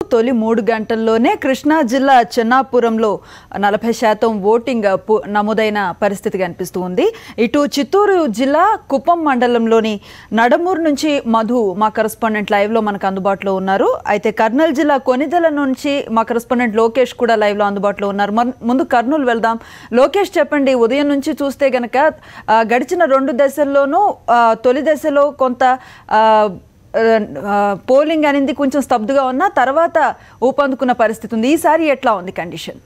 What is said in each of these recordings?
తొలి మూడు గంటల్లోనే కృష్ణా జిల్లా చెన్నాపురంలో నలభై శాతం ఓటింగ్ పు- నమోదైన పరిస్థితి కనిపిస్తూ ఉంది ఇటు చిత్తూరు జిల్లా కుప్పం మండలంలోని నడమూరు నుంచి మధు మా కరస్పాండెంట్ లైవ్లో మనకు అందుబాటులో ఉన్నారు అయితే కర్నూలు జిల్లా కొనిదెల నుంచి మా కరస్పాండెంట్ లోకేష్ కూడా లైవ్లో అందుబాటులో ఉన్నారు మన్- ముందు కర్నూలు వెళ్దాం లోకేష్ చెప్పండి ఉదయం నుంచి చూస్తే గనక ఆ, గడిచిన రెండు దశల్లోనూ ఆ, తొలి దశలో కొంత ఆ, ఆ, పోలింగ్ అనేది కొంచెం స్తబ్దుగా ఉన్నా తర్వాత ఊపందుకున్న పరిస్థితి ఉంది ఈసారి ఎట్లా ఉంది కండిషన్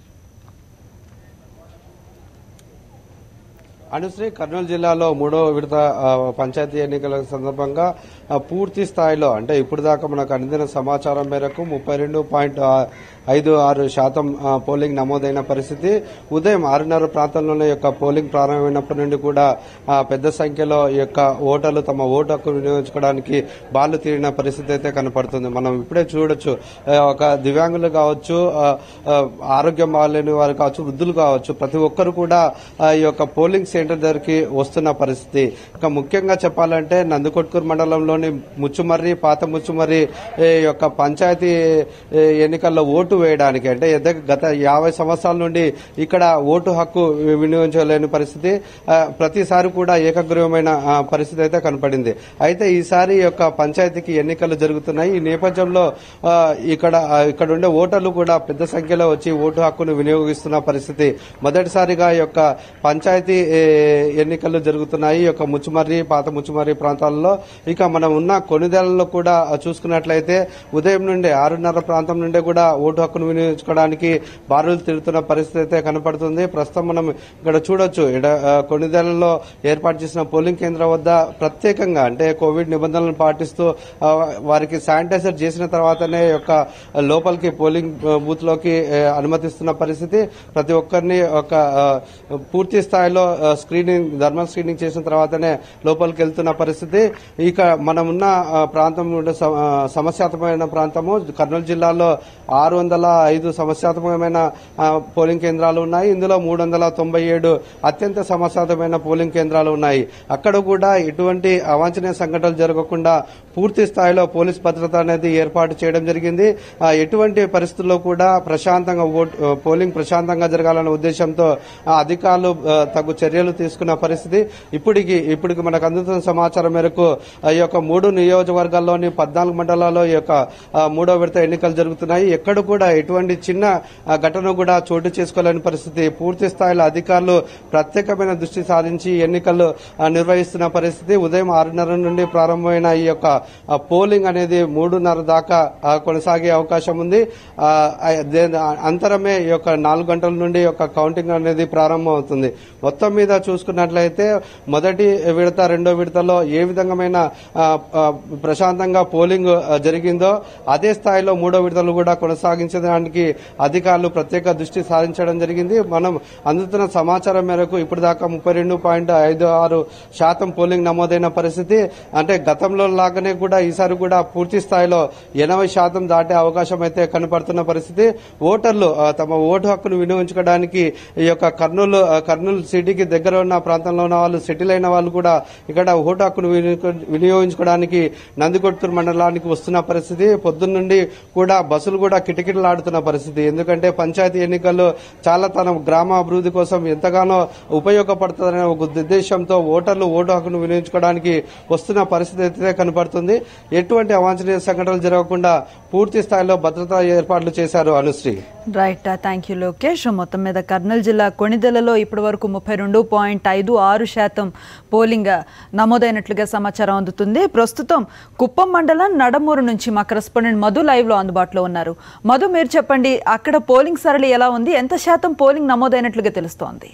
అనుశ్రీ కర్నూలు జిల్లాలో మూడో విడత ఆ, పంచాయతీ ఎన్నికల సందర్భంగా ఆ, పూర్తి స్థాయిలో అంటే ఇప్పుడు దాకా మనకు అందిన సమాచారం మేరకు ముప్పై రెండు పాయింట్ ఐదు ఆరు శాతం ఆ, పోలింగ్ నమోదైన పరిస్థితి ఉదయం ఆరున్నర ప్రాంతంలోనే యొక్క పోలింగ్ ప్రారంభమైనప్పటి నుండి కూడా ఆ, పెద్ద సంఖ్యలో ఈ యొక్క ఓటర్లు తమ ఓటు హక్కు వినియోగించుకోవడానికి బాలు తీరిన పరిస్థితి అయితే కనపడుతుంది మనం ఇప్పుడే చూడొచ్చు ఆ, ఒక దివ్యాంగులు కావచ్చు ఆ, ఆ, ఆరోగ్యం బాగాలేని వారు కావచ్చు వృద్ధులు కావచ్చు ప్రతి ఒక్కరు కూడా ఆ, ఈ యొక్క పోలింగ్ సెంటర్ దగ్గరికి వస్తున్న పరిస్థితి ఇక ముఖ్యంగా చెప్పాలంటే నందికొట్కూరు మండలంలోని ముచ్చుమర్రి పాత ముచ్చుమర్రి ఈ యొక్క పంచాయతీ ఏ, ఎన్నికల్లో ఓటు వేయడానికి అంటే ఎద- గత యాభై సంవత్సరాల నుండి ఇక్కడ ఓటు హక్కు వినియోగించలేని పరిస్థితి ఆ, ప్రతిసారి కూడా ఏకగ్రీవమైన ఆ, పరిస్థితి అయితే కనపడింది అయితే ఈసారి ఈ యొక్క పంచాయతీకి ఎన్నికలు జరుగుతున్నాయి ఈ నేపథ్యంలో ఆ, ఇక్కడ ఆ, ఇక్కడ ఉండే ఓటర్లు కూడా పెద్ద సంఖ్యలో వచ్చి ఓటు హక్కును వినియోగిస్తున్న పరిస్థితి మొదటిసారిగా ఈ యొక్క పంచాయతీ ఏ, ఎన్నికలు జరుగుతున్నాయి ఈ యొక్క ముచ్చుమర్రి పాత ముచ్చుమర్రి ప్రాంతాల్లో ఇక మనం ఉన్న కొనిదెలలో కూడా చూసుకున్నట్లయితే ఉదయం నుండి ఆరున్నర ప్రాంతం నుండి కూడా ఓటు హక్కును వినియోగించుకోవడానికి బారులు తిరుగుతున్న పరిస్థితి అయితే కనపడుతుంది ప్రస్తుతం మనం ఇక్కడ చూడొచ్చు ఇక్కడ ఆ, కొనిదెలలో ఏర్పాటు చేసిన పోలింగ్ కేంద్రం వద్ద ప్రత్యేకంగా అంటే కోవిడ్ నిబంధనలను పాటిస్తూ ఆ, వారికి శానిటైజర్ చేసిన తర్వాతనే ఈ యొక్క లోపలికి పోలింగ్ ఆ, బూత్ లోకి ఆ, అనుమతిస్తున్న పరిస్థితి ప్రతి ఒక్కరిని ఒక ఆ, పూర్తి స్థాయిలో ఆ, స్క్రీనింగ్ థర్మల్ స్క్రీనింగ్ చేసిన తర్వాతనే లోపలికి వెళ్తున్న పరిస్థితి ఇక మనం ఉన్న ఆ, ప్రాంతం ఉండే సమ- ఆ, సమస్యాత్మకమైన ప్రాంతము కర్నూలు జిల్లాలో ఆరు వందల ఐదు సమస్యాత్మకమైన ఆ, పోలింగ్ కేంద్రాలు ఉన్నాయి ఇందులో మూడు వందల తొంభై ఏడు అత్యంత సమస్యాత్మకమైన పోలింగ్ కేంద్రాలు ఉన్నాయి అక్కడ కూడా ఎటువంటి అవాంఛనీయ సంఘటనలు జరగకుండా పూర్తి స్థాయిలో పోలీస్ భద్రత అనేది ఏర్పాటు చేయడం జరిగింది ఆ, ఎటువంటి పరిస్థితుల్లో కూడా ప్రశాంతంగా ఓట్ ఆ, పోలింగ్ ప్రశాంతంగా జరగాలనే ఉద్దేశంతో ఆ, అధికారులు ఆ, తగు చర్యలు తీసుకున్న పరిస్థితి ఇప్పటికి ఇప్పటికి మనకు అందుతున్న సమాచారం మేరకు ఆ, ఈ యొక్క మూడు నియోజకవర్గాల్లోని పద్నాలుగు మండలాల్లో ఈ యొక్క ఆ, మూడో విడత ఎన్నికలు జరుగుతున్నాయి ఎక్కడ కూడా ఎటువంటి చిన్న ఆ, ఘటన కూడా చోటు చేసుకోలేని పరిస్థితి పూర్తి స్థాయిలో అధికారులు ప్రత్యేకమైన దృష్టి సారించి ఎన్నికలు ఆ, నిర్వహిస్తున్న పరిస్థితి ఉదయం ఆరున్నర నుండి ప్రారంభమైన ఈ యొక్క ఆ, పోలింగ్ అనేది మూడున్నర దాకా ఆ, కొనసాగే అవకాశం ఉంది ఆ, ఆ, దే- అంతరమే ఈ యొక్క నాలుగు గంటల నుండి ఈ యొక్క కౌంటింగ్ అనేది ప్రారంభం అవుతుంది మొత్తం మీద చూసుకున్నట్లయితే మొదటి విడత రెండో విడతలో ఏ విధమైన ఆ, ఆ, ప్రశాంతంగా పోలింగ్ ఆ, జరిగిందో అదే స్థాయిలో మూడో విడతలు కూడా కొనసాగించడానికి అధికారులు ప్రత్యేక దృష్టి సారించడం జరిగింది మనం అందుతున్న సమాచారం మేరకు ఇప్పుడు దాకా ముప్పై రెండు పాయింట్ ఐదు ఆరు శాతం పోలింగ్ నమోదైన పరిస్థితి అంటే గతంలో లాగానే కూడా ఈసారి కూడా పూర్తి స్థాయిలో ఎనభై శాతం దాటే అవకాశం అయితే కనపడుతున్న పరిస్థితి ఓటర్లు ఆ, తమ ఓటు హక్కును వినియోగించుకోవడానికి ఈ యొక్క కర్నూలు ఆ, కర్నూలు సిటీకి దగ్గర ఉన్న ప్రాంతంలో ఉన్న వాళ్ళు సెటిల్ అయిన వాళ్ళు కూడా ఇక్కడ ఓటు హక్కును వినియోగ- వినియోగించుకోవడానికి నందికొట్కూరు మండలానికి వస్తున్న పరిస్థితి పొద్దున్న నుండి కూడా బస్సులు కూడా కిటకిటలాడుతున్న పరిస్థితి ఎందుకంటే పంచాయతీ ఎన్నికల్లో చాలా తన గ్రామ అభివృద్ధి కోసం ఎంతగానో ఉపయోగపడుతుందనే ఒక ఉద్దేశంతో ఓటర్లు ఓటు హక్కును వినియోగించుకోవడానికి వస్తున్న పరిస్థితి అయితే కనపడుతుంది ఎటువంటి అవాంఛనీయ సంఘటనలు జరగకుండా పూర్తి స్థాయిలో భద్రతా ఏర్పాట్లు చేశారు Anusree right thank you Lokesh మొత్తం మీద కర్నూలు జిల్లా కొణిదెలలో ఇప్పటి వరకు ముప్పై రెండు పాయింట్ ఐదు ఆరు శాతం పోలింగ్ నమోదైనట్లుగా సమాచారం అందుతుంది ప్రస్తుతం కుప్పం మండలం నడమూరు నుంచి మా కరెస్పాండెంట్ మధు లైవ్ లో అందుబాటులో ఉన్నారు మధు మీరు చెప్పండి అక్కడ పోలింగ్ సరళి ఎలా ఉంది ఎంత శాతం పోలింగ్ నమోదైనట్లుగా తెలుస్తోంది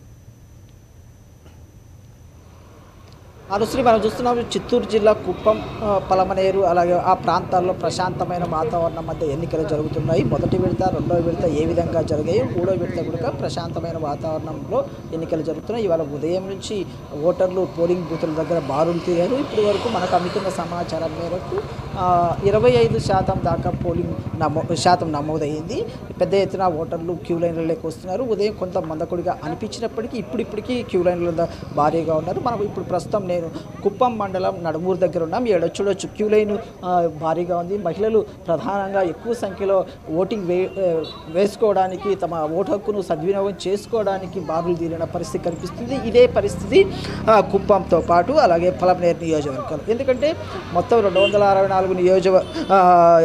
అనుశ్రీ మనం చూస్తున్నాం చిత్తూరు జిల్లా కుప్పం ఆ, పలమనేరు అలాగే ఆ ప్రాంతాల్లో ప్రశాంతమైన వాతావరణం మధ్య ఎన్నికలు జరుగుతున్నాయి మొదటి విడత రెండవ విడత ఏ విధంగా జరిగాయి మూడో విడత కూడా ప్రశాంతమైన వాతావరణంలో ఎన్నికలు జరుగుతున్నాయి ఇవాళ ఉదయం నుంచి ఓటర్లు పోలింగ్ బూతుల దగ్గర బారులు తీరారు ఇప్పటి వరకు మనకు అందుతున్న సమాచారం మేరకు ఇరవై ఐదు శాతం దాకా పోలింగ్ నమో శాతం నమోదయ్యింది పెద్ద ఎత్తున ఓటర్లు క్యూ లైన్లలోకి వస్తున్నారు ఉదయం కొంత మందకొడిగా అనిపించినప్పటికీ ఇప్పుడిప్పటికీ క్యూ లైన్ల ద- భారీగా ఉన్నారు మనం ఇప్పుడు ప్రస్తుతం నేను నేను కుప్పం మండలం నడుమూరు దగ్గర ఉన్నాం ఏడ చూడొచ్చు క్యూ లైన్ ఆ, భారీగా ఉంది మహిళలు ప్రధానంగా ఎక్కువ సంఖ్యలో ఓటింగ్ వే ఆ, వేసుకోవడానికి తమ ఓటు హక్కును సద్వినియోగం చేసుకోవడానికి బారులు తీరిన పరిస్థితి కనిపిస్తుంది ఇదే పరిస్థితి ఆ, కుప్పంతో పాటు అలాగే పలమనేరు నియోజకవర్గాలు ఎందుకంటే మొత్తం రెండు వందల అరవై నాలుగు నియోజక ఆ,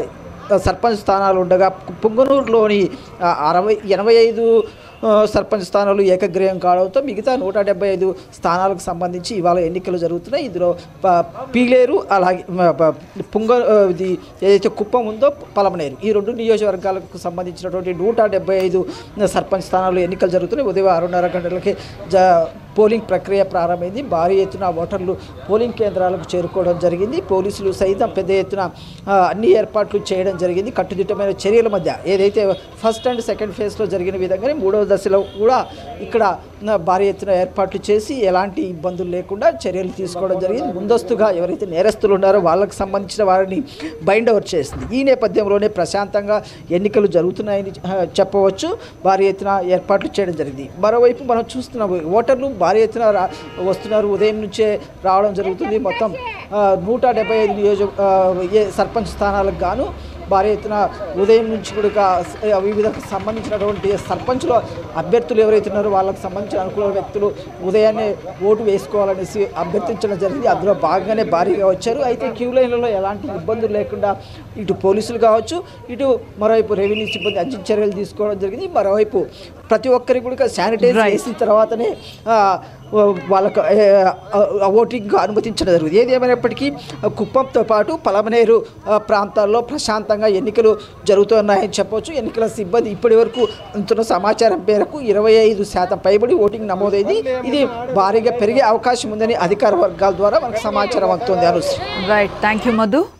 సర్పంచ్ స్థానాలు ఉండగా పుంగనూరులోని ఆ, అరవై ఎనభై ఐదు ఆ, సర్పంచ్ స్థానాలు ఏకగ్రీవం కావడంతో మిగతా నూట డెబ్బై ఐదు స్థానాలకు సంబంధించి ఇవాళ ఎన్నికలు జరుగుతున్నాయి ఇందులో ప- పీలేరు అలాగే మ- ప- పుంగ ఆ, ఇది ఏదైతే కుప్పం ఉందో పలమనేరు ఈ రెండు నియోజకవర్గాలకు సంబంధించినటువంటి నూట డెబ్బై ఐదు సర్పంచ్ స్థానాలు ఎన్నికలు జరుగుతున్నాయి ఉదయం ఆరున్నర గంటలకి జ పోలింగ్ ప్రక్రియ ప్రారంభమైంది భారీ ఎత్తున ఓటర్లు పోలింగ్ కేంద్రాలకు చేరుకోవడం జరిగింది పోలీసులు సైతం పెద్ద ఎత్తున ఆ, అన్ని ఏర్పాట్లు చేయడం జరిగింది కట్టుదిట్టమైన చర్యల మధ్య ఏదైతే ఫస్ట్ అండ్ సెకండ్ ఫేజ్లో జరిగిన విధంగానే మూడవ దశలో కూడా ఇక్కడ ఆ, భారీ ఎత్తున ఏర్పాట్లు చేసి ఎలాంటి ఇబ్బందులు లేకుండా చర్యలు తీసుకోవడం జరిగింది ముందస్తుగా ఎవరైతే నేరస్తులు ఉన్నారో వాళ్ళకి సంబంధించిన వారిని బైండ్ ఓవర్ చేసింది ఈ నేపథ్యంలోనే ప్రశాంతంగా ఎన్నికలు జరుగుతున్నాయని ఆ, చెప్పవచ్చు భారీ ఎత్తున ఏర్పాట్లు చేయడం జరిగింది మరోవైపు మనం చూస్తున్నాం ఓటర్లు భారీ ఎత్తున రా వస్తున్నారు ఉదయం నుంచే రావడం జరుగుతుంది మొత్తం ఆ, నూట డెబ్బై ఐదు నియోజక ఆ, ఏ సర్పంచ్ స్థానాలకు గాను భారీ ఎత్తున ఉదయం నుంచి కూడా క- వివిధ సంబంధించినటువంటి సర్పంచుల అభ్యర్థులు ఎవరైతే ఉన్నారో వాళ్ళకి సంబంధించిన అనుకూల వ్యక్తులు ఉదయాన్నే ఓటు వేసుకోవాలనేసి అభ్యర్థించడం జరిగింది అందులో భాగంగానే భారీగా వచ్చారు అయితే క్యూ లైన్లలో ఎలాంటి ఇబ్బందులు లేకుండా ఇటు పోలీసులు కావచ్చు ఇటు మరోవైపు రెవెన్యూ సిబ్బంది అంచిన చర్యలు తీసుకోవడం జరిగింది మరోవైపు ప్రతి ఒక్కరికి కూడా శానిటైజ్ చేసిన తర్వాతనే ఆ, వాళ్ళకు ఏ, ఆ, ఓటింగ్ అనుమతించడం జరుగుతుంది ఏది ఏమైనప్పటికీ ఆ, కుప్పంతో పాటు పలమనేరు ఆ, ప్రాంతాల్లో ప్రశాంతంగా ఎన్నికలు జరుగుతున్నాయని చెప్పొచ్చు ఎన్నికల సిబ్బంది ఇప్పటి వరకు అందుతున్న సమాచారం మేరకు ఇరవై ఐదు శాతం పైబడి ఓటింగ్ నమోదైంది ఇది భారీగా పెరిగే అవకాశం ఉందని అధికార వర్గాల ద్వారా మనకు సమాచారం అందుతుంది Anusree right thank you Madhu